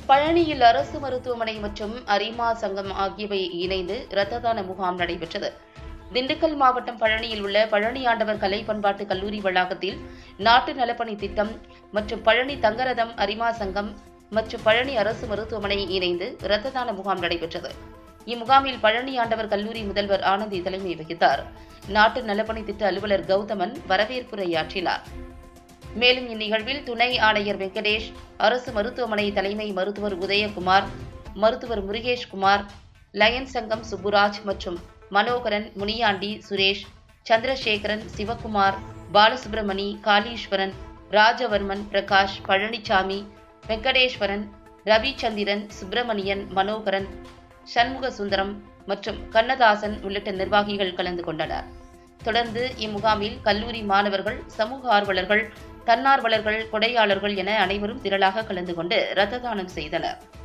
பழனியில் அரசு மருத்துவமனை மற்றும் அரிமா சங்கம் ஆகியவை இணைந்து இரத்த தான முகாம் நடைபெற்றது திண்டுக்கல் மாவட்டம் பழனியில் உள்ள பழனி ஆண்டவர் கலை பண்பாட்டு கல்லூரி வளாகத்தில் நாட்டு நலப்பணி திட்டம் மற்றும் பழனி தங்கரதம் அரிமா சங்கம் மற்றும் பழனி அரசு மருத்துவமனை இணைந்து இரத்த தான முகாம் நடைபெற்றது இம்முகாமில் பழனி ஆண்டவர் கல்லூரி முதல்வர் ஆனந்தி தலைமை வகித்தார் நாட்டு நலப்பணி திட்ட அலுவலர் கௌதமன் வரவேற்புரையாற்றினார் மேலும் இந்நிகழ்வில் துணை ஆணையர் வெங்கடேஷ் அரசு மருத்துவமனை தலைமை மருத்துவர் உதயகுமார் மருத்துவர் முருகேஷ்குமார் லயன் சங்கம் சுப்புராஜ் மற்றும் மனோகரன் முனியாண்டி சுரேஷ் சந்திரசேகரன் சிவகுமார் பாலசுப்ரமணி காளீஸ்வரன் ராஜவர்மன் பிரகாஷ் பழனிசாமி வெங்கடேஸ்வரன் ரவிச்சந்திரன் சுப்பிரமணியன் மனோகரன் சண்முக சுந்தரம் மற்றும் கண்ணதாசன் உள்ளிட்ட நிர்வாகிகள் கலந்து கொண்டனர் தொடர்ந்து இம்முகாமில் கல்லூரி மாணவர்கள் சமூக ஆர்வலர்கள் தன்னார்வலர்கள் கொடையாளர்கள் என அனைவரும் திரளாக கலந்து கொண்டு இரத்த தானம் செய்தனர்